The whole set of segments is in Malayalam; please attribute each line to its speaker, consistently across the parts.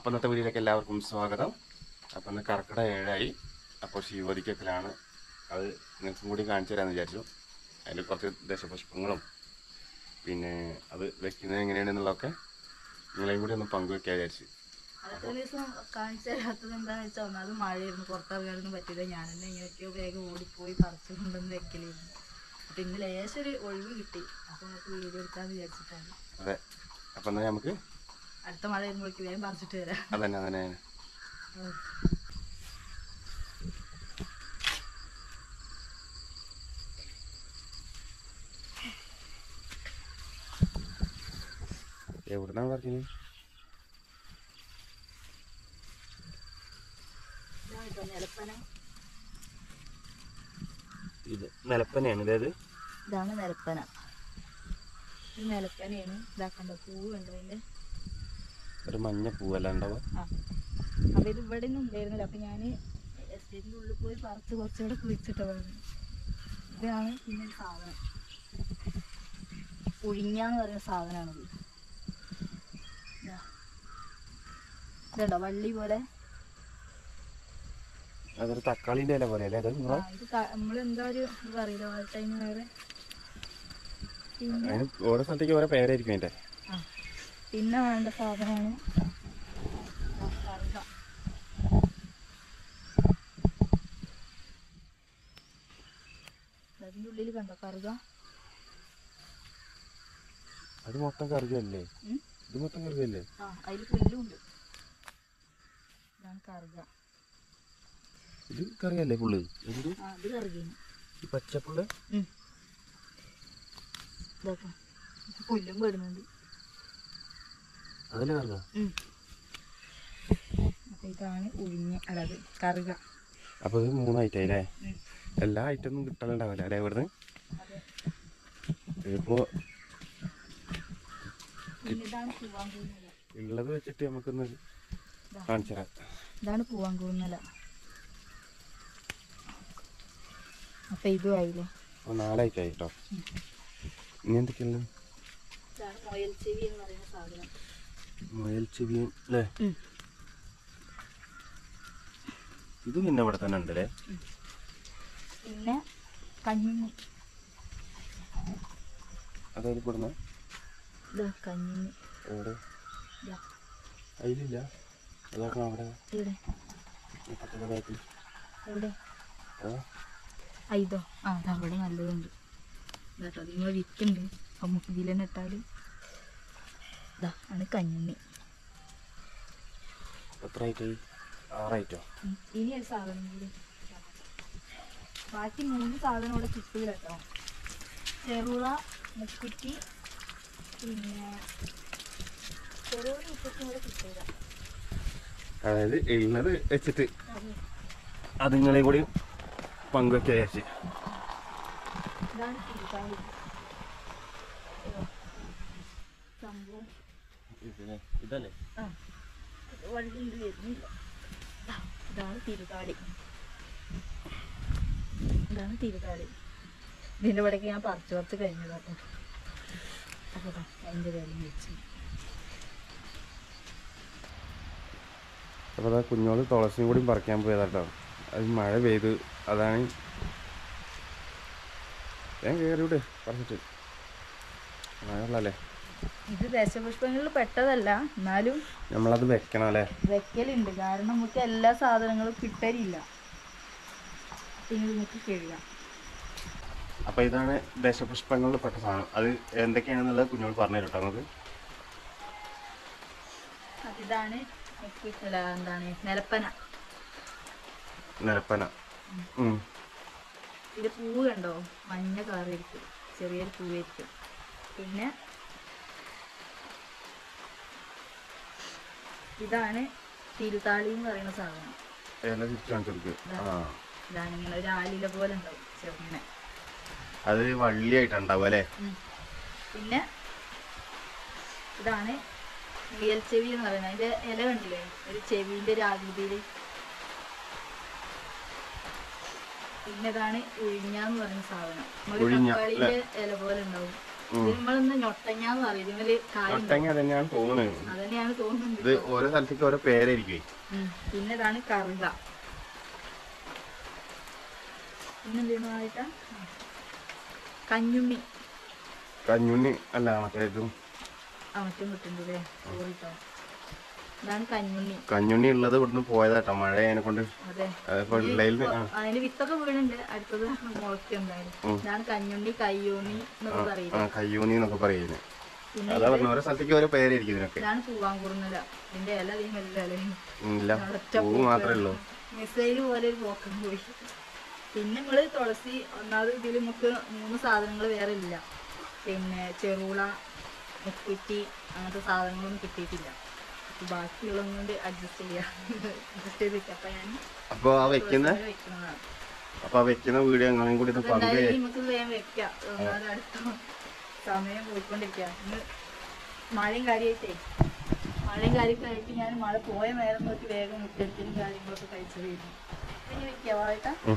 Speaker 1: അപ്പം ഇന്നത്തെ വീഡിയോയിലേക്ക് എല്ലാവർക്കും സ്വാഗതം അപ്പം ഇന്ന് കർക്കിട ഏഴായി അപ്പോൾ ശിവതിക്കലാണ് അത് നിങ്ങൾക്കും കൂടി കാണിച്ചു തരാമെന്ന് വിചാരിച്ചു അതിൽ കുറച്ച് ദശപുഷ്പങ്ങളും പിന്നെ അത് വെക്കുന്നത് എങ്ങനെയാണെന്നുള്ളതൊക്കെ നിങ്ങളെയും കൂടി ഒന്ന് പങ്കുവെക്കാൻ വിചാരിച്ചു
Speaker 2: അടുത്ത ദിവസം കാണിച്ചു തരാത്തത് എന്താണെന്ന് വെച്ചാൽ ഒന്നാമത് മഴയായിരുന്നു പുറത്തിറങ്ങാനൊന്നും പറ്റില്ല ഞാൻ തന്നെ എങ്ങനെയൊക്കെയോ വേഗം ഓടിപ്പോയി പറിച്ചു കൊണ്ടുവന്ന് വെക്കലായിരുന്നു അപ്പം ഇന്ന് ലേശം ഒരു ഒഴിവ് കിട്ടി അപ്പോൾ നമുക്ക് വീഡിയോ എടുക്കാമെന്ന് വിചാരിച്ചിട്ടാണ്
Speaker 1: അതെ അപ്പം എന്നാൽ നമുക്ക്
Speaker 2: അടുത്ത മഴ വരുമ്പോഴേക്ക് വേഗം പറിച്ചിട്ട് വരാം
Speaker 1: അതന്നെ അതന്നെ
Speaker 2: ഉം.
Speaker 1: എവിടുന്നാണ് പറഞ്ഞത്
Speaker 2: ഇതാണ് കേട്ടോ നിലപ്പന
Speaker 1: ഇത് നിലപ്പനയാണ് അതായത്
Speaker 2: ഇതാണ് നിലപ്പന ഇത് നിലപ്പനയാണ് ഇതാക്കണ്ട പൂവ് കണ്ടോ അതിൻ്റെ
Speaker 1: ഒരു മഞ്ഞ പൂവല്ല ഉണ്ടാവുക
Speaker 2: ആ അപ്പം ഇത് ഇവിടെ ഒന്നും ഉണ്ടായിരുന്നില്ല അപ്പം ഞാൻ എസ്റ്റേറ്റിൻ്റെ ഉള്ളിൽ പോയി പറിച്ച് കുറച്ചുകൂടെ കുഴിച്ചിട്ടതാണ് ഇതാണ് പിന്നെ ഒരു സാധനം ഉഴിഞ്ഞാന്ന് പറയുന്ന സാധനമാണത് ഇതാ. ഇതുണ്ടോ വള്ളി പോലെ
Speaker 1: അതൊരു തക്കാളിൻ്റെ ഇല പോലെ അല്ലേ അത്
Speaker 2: ആ,
Speaker 1: നിങ്ങളെ
Speaker 2: ഇത് നമ്മൾ എന്താ ഒരു ഇത് പറയില്ല വാഴട്ടൈന് വേറെ പിന്നെ
Speaker 1: അതിന് ഓരോ സ്ഥലത്തേക്ക് ഓരോ പേരായിരിക്കും അതിൻ്റെ
Speaker 2: ആ പിന്നെ വേണ്ട സാധനമാണ് ദാ കറുക. അതിൻ്റെ ഉള്ളിൽ കണ്ടോ കറുക
Speaker 1: അത് മൊത്തം കറുകയല്ലേ
Speaker 2: ഉം?
Speaker 1: ഇത് മൊത്തം കറുകയല്ലേ
Speaker 2: ആ അതിൽ പുല്ലുണ്ട് ഇതാണ് കറുക
Speaker 1: ഇത് കറിയല്ലേ പുള്ളി എന്ത്
Speaker 2: ആ ഇത് കറുകയാണ്
Speaker 1: ഈ പച്ചപ്പുള്ള്
Speaker 2: ഇതൊക്കെ പുല്ലും പെടുന്നുണ്ട്
Speaker 1: അതല്ലേ കറുക
Speaker 2: അപ്പം ഇതാണ് ഉഴിഞ്ഞ് അതായത് കറുക
Speaker 1: അപ്പോൾ ഇത് മൂന്ന് ഐറ്റം അല്ലേ
Speaker 2: ഉം.
Speaker 1: എല്ലാ ഐറ്റം ഒന്നും കിട്ടലുണ്ടാവില്ല അല്ലേ ഇവിടുന്ന്
Speaker 2: അതെ
Speaker 1: ഇപ്പോൾ
Speaker 2: പിന്നെ ഇതാണ് പൂവാങ്കൂന്നല
Speaker 1: ഉള്ളത് വെച്ചിട്ട് നമുക്കൊന്ന്
Speaker 2: ഇതാ.
Speaker 1: കാണിച്ചു തരാം
Speaker 2: ഇതാണ് പൂവാങ്കൂന്നല അപ്പം ഇതും ആയില്ലേ
Speaker 1: അപ്പോൾ നാല് ഐറ്റം ആയി കേട്ടോ ഇനി എന്തൊക്കെയാണ്
Speaker 2: ഇതാണ് മൊയൽ ചെവി എന്ന് പറയുന്ന സാധനം
Speaker 1: മുയൽ ചെവിയും അല്ലേ
Speaker 2: ഉം.
Speaker 1: ഇത് പിന്നെ ഇവിടെ തന്നെ ഉണ്ട് അല്ലേ
Speaker 2: പിന്നെ കഞ്ഞിന്
Speaker 1: അതായത് ഇവിടുന്ന്
Speaker 2: ഇതാ കഞ്ഞിന്
Speaker 1: എവിടെ
Speaker 2: ഇതാ
Speaker 1: അതിലില്ല അതാക്കണം അവിടെ
Speaker 2: ഇവിടെ
Speaker 1: ഇപ്പുറത്തെ ബാക്കിൽ
Speaker 2: എവിടെ
Speaker 1: ആ
Speaker 2: ആ ഇതോ ആ അതാ അവിടെ നല്ലതുണ്ട് ഇതാട്ടോ അതിന് വിത്തുണ്ട് അപ്പം നമുക്ക് ഇതിൽ തന്നെ ഇട്ടാൽ ഇതാ ആണ് കഞ്ഞിന്
Speaker 1: എത്ര ഐറ്റം ആറ് ഐറ്റം
Speaker 2: ഉം. ഇനി ഒരു സാധനം കൂടി ബാക്കി മൂന്ന് സാധനം ഇവിടെ കിട്ടൂല കേട്ടോ ചെറുള മുക്കുറ്റി പിന്നെ ചെറുള മുക്കുറ്റി ഇവിടെ കിട്ടൂല
Speaker 1: അതായത് ഉള്ളത് വെച്ചിട്ട്
Speaker 2: അത്
Speaker 1: അത് നിങ്ങളെയും കൂടി പങ്കുവെക്കാൻ വിചാരിച്ച്
Speaker 2: ഇതാണ് തിരുത്താളി ഇതോ. സംഭവം
Speaker 1: ഇതല്ലേ
Speaker 2: ആ വള്ളി ഇത് വരുന്നില്ല ദാ, ഇതാണ് തിരുതാളി ഇതാണ് തിരുതാളി ഇതിൻ്റെ ഇവിടേക്ക് ഞാൻ പറിച്ച് പറിച്ച് കഴിഞ്ഞതാട്ടോ അപ്പോൾ ദാ അതിൻ്റെ കാര്യം വെച്ച്
Speaker 1: അപ്പോൾ അതാ കുഞ്ഞോള് തുളസിയും കൂടി പറിക്കാൻ പോയതാട്ടോ അത് മഴ പെയ്ത് അതാണ് ഞാൻ കയറിവിടെ പറിച്ചിട്ട് മഴയുള്ളല്ലേ
Speaker 2: ഇത് ദശപുഷ്പങ്ങളിൽ പെട്ടതല്ല എന്നാലും
Speaker 1: നമ്മളത് വെക്കണം അല്ലേ
Speaker 2: വെക്കലുണ്ട് കാരണം നമുക്ക് എല്ലാ സാധനങ്ങളും കിട്ടലില്ല പിന്നെ നമുക്ക് കഴുകാം
Speaker 1: അപ്പോൾ ഇതാണ് ദശപുഷ്പങ്ങളിൽ പെട്ട സാധനം അത് എന്തൊക്കെയാണെന്നുള്ളത് കുഞ്ഞോൾ പറഞ്ഞു തരും കേട്ടോ നമുക്ക്
Speaker 2: അതിതാണ് മുക്കുറ്റി- അല്ല, എന്താണ് നിലപ്പന
Speaker 1: നിരപ്പന ഉം.
Speaker 2: ഇത് പൂവ് കണ്ടോ മഞ്ഞ കളറായിരിക്കും ചെറിയൊരു പൂവായിരിക്കും പിന്നെ ഇതാണ് തിരുതാളി എന്ന് പറയുന്ന സാധനം
Speaker 1: ഇല തിരിച്ച് കാണിച്ചു കൊടുക്ക് ആ
Speaker 2: ഇതാണ് ഇങ്ങനെ ഒരു ആലില പോലെ ഉണ്ടാവും ചെറുങ്ങനെ
Speaker 1: അത് വള്ളിയായിട്ടുണ്ടാവും അല്ലേ
Speaker 2: ഉം. പിന്നെ ഇതാണ് മുയൽ ചെവി എന്ന് പറയുന്നത് അതിന്റെ ഇല കണ്ടില്ലേ ഒരു ചെവിന്റെ ഒരു ആകൃതിയിൽ പിന്നെ ഇതാണ് ഉഴിഞ്ഞ എന്ന് പറയുന്ന സാധനം നമ്മള്
Speaker 1: ഉഴിഞ്ഞ,
Speaker 2: തക്കാളിന്റെ ഇല പോലെ ഉണ്ടാവും നമ്മളിന്ന് ഞൊട്ടങ്ങാന്ന് പറയും ഇതിമേല് കാര്യം
Speaker 1: ഒട്ടങ്ങ തന്നെയാണ് തോന്നുന്നത്
Speaker 2: അതന്നെയാണ് തോന്നുന്നത്
Speaker 1: ഇത് ഓരോ സ്ഥലത്തേക്ക് ഓരോ പേരായിരിക്കും
Speaker 2: ഉം. പിന്നെ ഇതാണ് കറുക പിന്നെന്തായിട്ടാ കഞ്ഞുണ്ണി
Speaker 1: കഞ്ഞുണ്ണി അല്ല മറ്റേ ഇതും
Speaker 2: ആ മറ്റും കിട്ടുന്നുണ്ടല്ലേ സോറിട്ടോ ഇതാണ് കഞ്ഞുണ്ണി
Speaker 1: കഞ്ഞുണ്ണി ഉള്ളത് ഇവിടുന്ന് പോയതാട്ടോ മഴ അതിനെ കൊണ്ട്
Speaker 2: അതെ
Speaker 1: അതിപ്പോ ഉള്ളതിൽ ആ
Speaker 2: അതിന് വിത്തൊക്കെ വീഴുന്നുണ്ട് അടുത്തത് മുളയ്ക്ക് എന്തായാലും ഇതാണ് കഞ്ഞുണ്ണി കയ്യൂണി എന്നൊക്കെ പറയില്ല
Speaker 1: ആ കയ്യൂന്നി എന്നൊക്കെ പറയുന്നത്
Speaker 2: പിന്നെ
Speaker 1: അതാ പറഞ്ഞു ഓരോ സ്ഥലത്തേക്ക് ഓരോ പേരായിരിക്കും ഇതിനൊക്കെ
Speaker 2: ഇതാണ് പൂവാങ്കുറുന്നല ഇതിന്റെ ഇല അധികം വലുതല്ലേ
Speaker 1: ഇല്ല പൂ മാത്രമേ ഉള്ളൂ
Speaker 2: മിസൈൽ പോലെ ഒരു പോക്കം പോയി പിന്നെ നമ്മള് തുളസി ഒന്നാമത് ഇതിൽ നമുക്ക് മൂന്ന് സാധനങ്ങൾ വേറെ ഇല്ല പിന്നെ ചെറുള മുക്കുറ്റി അങ്ങനത്തെ സാധനങ്ങളൊന്നും കിട്ടിയിട്ടില്ല അപ്പൊ ബാക്കിയുള്ളതും കൊണ്ട് അഡ്ജസ്റ്റ് ചെയ്യാം അഡ്ജസ്റ്റ് ചെയ്ത് വെക്കാം അപ്പൊ ഞാൻ
Speaker 1: അപ്പൊ ആ വെക്കുന്ന
Speaker 2: തുളസിയില വെക്കുന്നതാണ്
Speaker 1: അപ്പൊ ആ വെക്കുന്ന വീഡിയോ എങ്ങനെയും കൂടി ഒന്ന് പങ്ക്
Speaker 2: എന്തായാലും നമുക്ക് വേഗം വെക്കാം ഒന്നാമത് അടുത്ത സമയം പോയിക്കൊണ്ടിരിക്കുക ഇന്ന് മഴയും കാര്യമായിട്ടേ മഴയും കാര്യമൊക്കെ ആയിട്ട് ഞാൻ മഴ പോയ നേരം നോക്കി വേഗം മുറ്റടിക്കലും കാര്യങ്ങളൊക്കെ കഴിച്ചത് കഴിഞ്ഞു ഇനി വെക്കാം വാഴട്ടാ
Speaker 1: ഉം.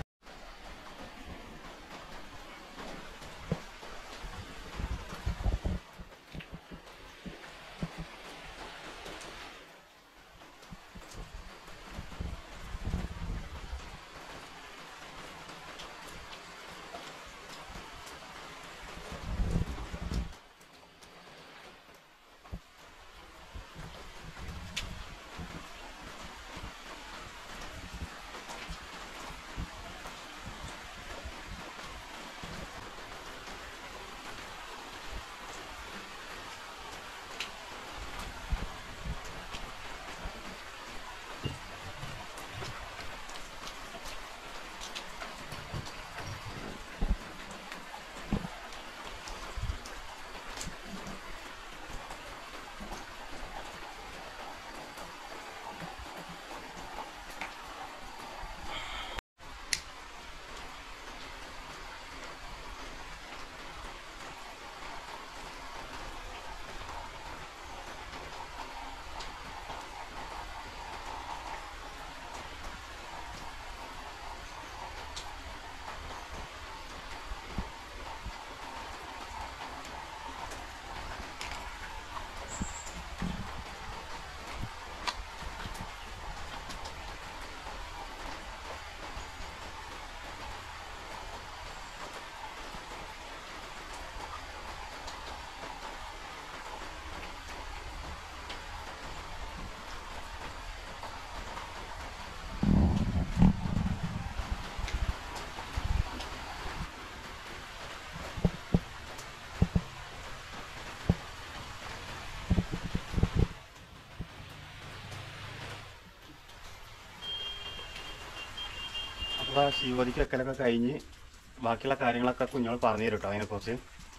Speaker 1: അപ്പൊ ആ ശിവതിക്ക് വെക്കലൊക്കെ കഴിഞ്ഞ് ബാക്കിയുള്ള കാര്യങ്ങളൊക്കെ കുഞ്ഞോൾ പറഞ്ഞു തരും കേട്ടോ അതിനെ കുറിച്ച്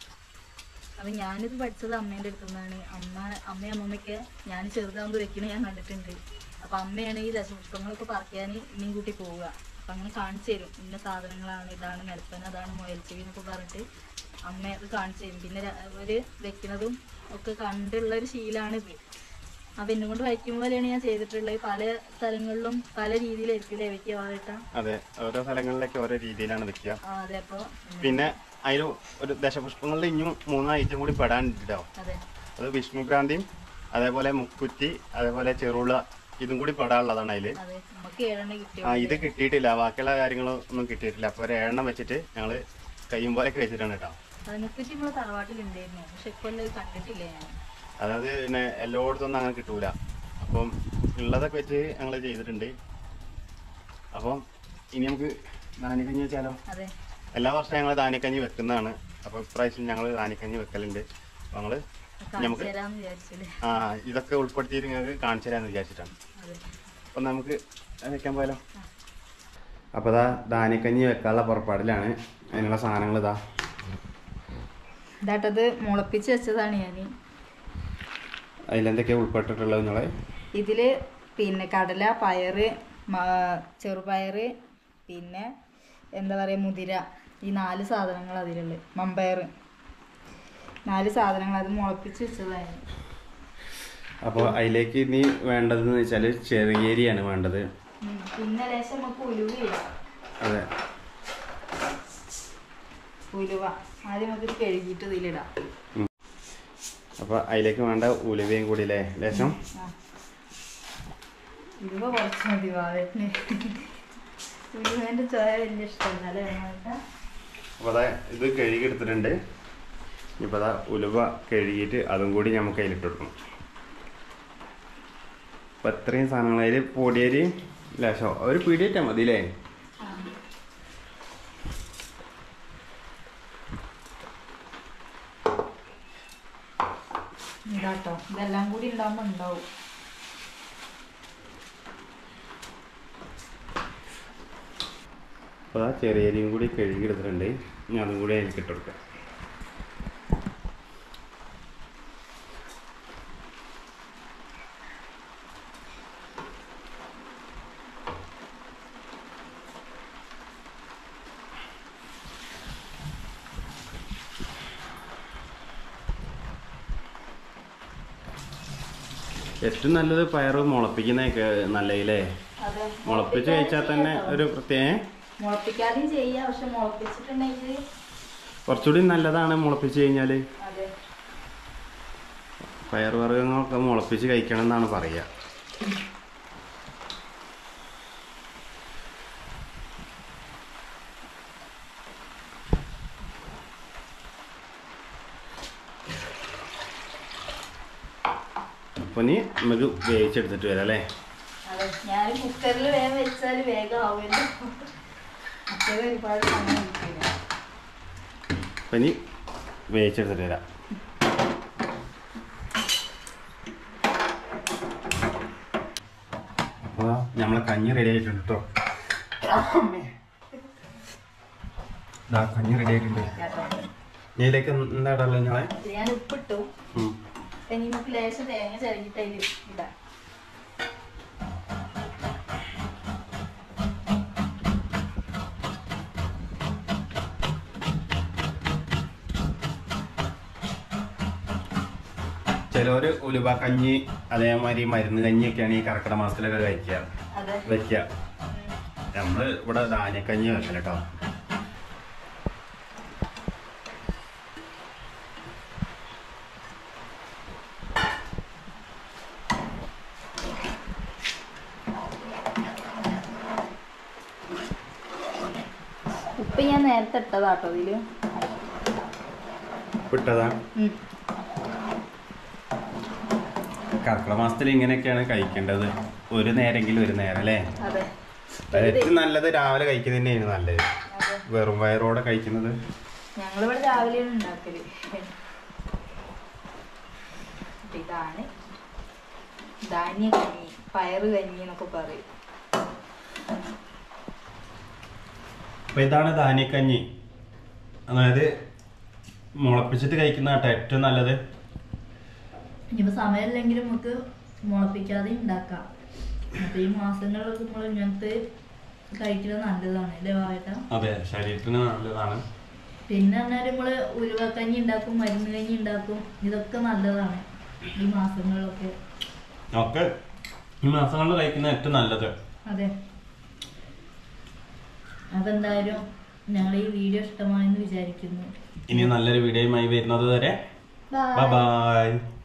Speaker 2: അപ്പൊ ഞാനിത് പഠിച്ചത് അമ്മേന്റെ അടുത്തു നിന്നാണ് അമ്മ അമ്മയും അമ്മമ്മയ്ക്ക് ഞാൻ ചെറുതാകുമ്പോൾ വെക്കണ ഞാൻ കണ്ടിട്ടുണ്ട് അപ്പൊ അമ്മയാണ് ഈ ദശപുഷ്പങ്ങളൊക്കെ പറിക്കാൻ ഇനിയും കൂട്ടി പോവുക അപ്പൊ അങ്ങനെ കാണിച്ചു തരും ഇന്ന സാധനങ്ങളാണ് ഇതാണ് നിലപ്പന അതാണ് മുയൽച്ചെവി എന്നൊക്കെ പറഞ്ഞിട്ട് അമ്മ അത് കാണിച്ചു തരും പിന്നെ ര- അവര് വെക്കുന്നതും ഒക്കെ കണ്ടുള്ള ഒരു ശീലാണിത് അപ്പൊ എന്നെ കൊണ്ട് വയ്ക്കുമ്പോഴാണ് ഞാൻ ചെയ്തിട്ടുള്ളത് പല സ്ഥലങ്ങളിലും പല രീതിയിലായിരിക്കും അല്ലേ വെക്കുക വാഴട്ട
Speaker 1: അതെ ഓരോ സ്ഥലങ്ങളിലേക്ക് ഓരോ രീതിയിലാണ് വെക്കുക
Speaker 2: ആ അതെ അപ്പൊ
Speaker 1: പിന്നെ അതിൽ ഒരു ദശപുഷ്പങ്ങളിൽ ഇനിയും മൂന്ന് ഐറ്റം കൂടി പെടാനുണ്ടോ
Speaker 2: അതെ
Speaker 1: അത് വിഷ്ണുക്രാന്തിയും അതേപോലെ മുക്കുറ്റി അതേപോലെ ചെറുള ഇതും കൂടി പെടാനുള്ളതാണ് അതിൽ
Speaker 2: അതെ നമുക്ക് ഏഴെണ്ണ കിട്ടിയോ
Speaker 1: ആ ഇത് കിട്ടിയിട്ടില്ല ബാക്കിയുള്ള കാര്യങ്ങളൊന്നും കിട്ടിയിട്ടില്ല അപ്പോൾ ഒരു എണ്ണം വെച്ചിട്ട് ഞങ്ങൾ കയ്യും പോലെയൊക്കെ വെച്ചിട്ടാണ് കേട്ടോ
Speaker 2: അതിനെപ്പറ്റി നമ്മളെ തറവാട്ടിലുണ്ടായിരുന്നു പക്ഷെ ഇക്കൊല്ലം ഇത് കണ്ടിട്ടില്ല ഞാൻ
Speaker 1: അതായത് പിന്നെ എല്ലായിടത്തും ഒന്നും അങ്ങനെ കിട്ടൂല അപ്പം ഉള്ളതൊക്കെ വെച്ച് ഞങ്ങൾ ചെയ്തിട്ടുണ്ട് അപ്പം ഇനി നമുക്ക് ധാന്യക്കഞ്ഞി വെച്ചാലോ
Speaker 2: അതെ
Speaker 1: എല്ലാ വർഷവും ഞങ്ങൾ ധാന്യക്കഞ്ഞി വെക്കുന്നതാണ് അപ്പോൾ ഇപ്രാവശ്യം ഞങ്ങൾ ധാന്യക്കഞ്ഞി വെക്കലുണ്ട് അപ്പോൾ ഞങ്ങൾ
Speaker 2: കാണിച്ചു തരാന്ന് വിചാരിച്ചില്ലേ
Speaker 1: ആ ഇതൊക്കെ ഉൾപ്പെടുത്തിയിട്ട് നിങ്ങൾക്ക് കാണിച്ചു തരാമെന്ന് വിചാരിച്ചിട്ടാണ്
Speaker 2: അതെ
Speaker 1: അപ്പം നമുക്ക് വെക്കാൻ പോയാലോ അപ്പോൾ ഇതാ ധാന്യക്കഞ്ഞി വെക്കാനുള്ള പുറപ്പാടിലാണ് അതിനുള്ള സാധനങ്ങൾ ഇതാ
Speaker 2: ഇതാട്ടത് മുളപ്പിച്ച് വെച്ചതാണ് ഞാൻ
Speaker 1: അതിലെന്തൊക്കെയാണ് ഉൾപ്പെട്ടിട്ടുള്ളത് നിങ്ങളെ
Speaker 2: ഇതില് പിന്നെ കടല പയറ് മ- ചെറുപയറ് പിന്നെ എന്താ പറയാ മുതിര ഈ നാല് സാധനങ്ങൾ അതിലുള്ളത് മമ്പയർ നാല് സാധനങ്ങൾ അത് മുളപ്പിച്ച് വെച്ചതാണ്
Speaker 1: അപ്പോൾ അതിലേക്ക് ഇനി വേണ്ടതെന്ന് വെച്ചാൽ ചെറിയേരിയാണ് വേണ്ടത്
Speaker 2: ഉം. പിന്നെ ലേശം നമുക്ക് ഉലുവ ഇടാം
Speaker 1: അതെ
Speaker 2: ഉലുവ ആദ്യം നമുക്ക് കഴുകിയിട്ട് ഇതിലിടാം
Speaker 1: അപ്പോൾ അതിലേക്ക് വേണ്ട ഉലുവയും കൂടി അല്ലേ ലേശം
Speaker 2: ആ. ഉലുവ കുറച്ച് മതി വാവറ്റിന് ഉലുവേൻ്റെ ചോയ വലിയ ഇഷ്ടമല്ല അല്ലേ ഏട്ടാ?
Speaker 1: അപ്പോൾ അതാ ഇത് കഴുകി എടുത്തിട്ടുണ്ട് ഇപ്പോൾ അതാ ഉലുവ കഴുകിയിട്ട് അതും കൂടി നമുക്ക് അതിലിട്ട് കൊടുക്കണം അപ്പോൾ ഇത്രയും സാധനങ്ങൾ അതിൽ പൊടിയരി ലേശം ഒരു പിടിയിട്ടാൽ മതി അല്ലേ
Speaker 2: ആ. ഇതാട്ടോ ഇതെല്ലാം കൂടി ഉണ്ടാവുമ്പോ ഉണ്ടാവും
Speaker 1: അപ്പോൾ ആ ചെറിയ അരിയും കൂടി കഴുകി എടുത്തിട്ടുണ്ട് ഇനി അതും കൂടി അതിലേക്ക് ഇട്ട് കൊടുക്കാം ഏറ്റവും നല്ലത് പയറ് മുളപ്പിക്കുന്നതൊക്കെ നല്ലതില്ലേ
Speaker 2: അതെ
Speaker 1: മുളപ്പിച്ച് കഴിച്ചാൽ തന്നെ ഒരു പ്രത്യേക
Speaker 2: മുളപ്പിക്കാതെയും ചെയ്യാം പക്ഷെ മുളപ്പിച്ചിട്ടുണ്ടെങ്കിൽ
Speaker 1: കുറച്ചുകൂടി നല്ലതാണ് മുളപ്പിച്ച് കഴിഞ്ഞാൽ
Speaker 2: അതെ
Speaker 1: പയറുവർഗ്ഗങ്ങളൊക്കെ മുളപ്പിച്ച് കഴിക്കണം എന്നാണ് പറയുക അപ്പോൾ ഇനി നമുക്ക് വേവിച്ചെടുത്തിട്ട് വരാം അല്ലേ
Speaker 2: അതെ ഞാൻ കുക്കറിൽ വേഗം വെച്ചാൽ വേഗം ആവുമല്ലോ മറ്റേത് ഒരുപാട് സമയം കിട്ടില്ല
Speaker 1: അപ്പം ഇനി വേവിച്ചെടുത്തിട്ട് വരാം അപ്പോൾ നമ്മളെ കഞ്ഞി റെഡി ആയിട്ടുണ്ട് കേട്ടോ ദാ കഞ്ഞി റെഡി ആയിട്ടുണ്ട്
Speaker 2: കേട്ടോ
Speaker 1: ഇതിലേക്ക് എന്താ ഇടാനുള്ളത് ഞങ്ങളെ
Speaker 2: ഞാൻ ഉപ്പിട്ടു ഇനി നമുക്ക് ലേശം തേങ്ങ ചിരകിട്ട് അതിൽ ഇടാം
Speaker 1: ചിലവര് ഉലുവ കഞ്ഞി അതേമാതിരി മരുന്ന് കഞ്ഞിയൊക്കെയാണ് ഈ കർക്കിടക മാസത്തിലൊക്കെ കഴിക്കുക
Speaker 2: അതെ
Speaker 1: വെക്കുക
Speaker 2: ഉം.
Speaker 1: നമ്മള് ഇവിടെ ധാന്യക്കഞ്ഞി വെക്കല കേട്ടോ
Speaker 2: ഉപ്പ് ഞാൻ നേരത്തെ ഇട്ടതാട്ടോ ഇതില്
Speaker 1: വിട്ടതാ
Speaker 2: ഉം.
Speaker 1: കർക്കിടക മാസത്തിൽ ഇങ്ങനെയൊക്കെയാണ് കഴിക്കേണ്ടത് ഒരു നേരെങ്കിലും ഒരു നേരം അല്ലേ
Speaker 2: അതെ
Speaker 1: അത് ഏറ്റവും നല്ലത് രാവിലെ കഴിക്കുന്നത് തന്നെയാണ് നല്ലത്
Speaker 2: അതെ
Speaker 1: വെറും വയറോടെ കഴിക്കുന്നത്
Speaker 2: ഞങ്ങളിവിടെ രാവിലെയാണ് ഉണ്ടാക്കല് ഇതാണ് ധാന്യ കഞ്ഞി പയറ് കഞ്ഞി എന്നൊക്കെ പറയും
Speaker 1: അപ്പൊ ഇതാണ് ധാന്യക്കഞ്ഞി അതായത് മുളപ്പിച്ചിട്ട് കഴിക്കുന്ന കേട്ടോ ഏറ്റവും നല്ലത്
Speaker 2: ഇനിയിപ്പോ സമയമില്ലെങ്കിലും നമുക്ക് മുളപ്പിക്കാതെ ഉണ്ടാക്കാം അപ്പൊ ഈ മാസങ്ങളിലൊക്കെ നമ്മൾ ഇങ്ങനത്തെ കഴിക്കുന്നത് നല്ലതാണ് അല്ലേ വാവേട്ട
Speaker 1: അതെ ശരീരത്തിന് നല്ലതാണ്
Speaker 2: പിന്നെ പറഞ്ഞാൽ നമ്മള് ഉലുവക്കഞ്ഞി ഉണ്ടാക്കും മരുന്ന് കഞ്ഞി ഉണ്ടാക്കും ഇതൊക്കെ നല്ലതാണ് ഈ മാസങ്ങളിലൊക്കെ
Speaker 1: ഒക്കെ ഈ മാസങ്ങളിൽ കഴിക്കുന്ന ഏറ്റവും നല്ലത്
Speaker 2: അതെ അപ്പൊ എന്തായാലും ഞങ്ങൾ ഈ വീഡിയോ ഇഷ്ടമായെന്ന് വിചാരിക്കുന്നു
Speaker 1: ഇനി നല്ലൊരു വീഡിയോയുമായി വരുന്നത് വരെ
Speaker 2: Bye.
Speaker 1: ബൈ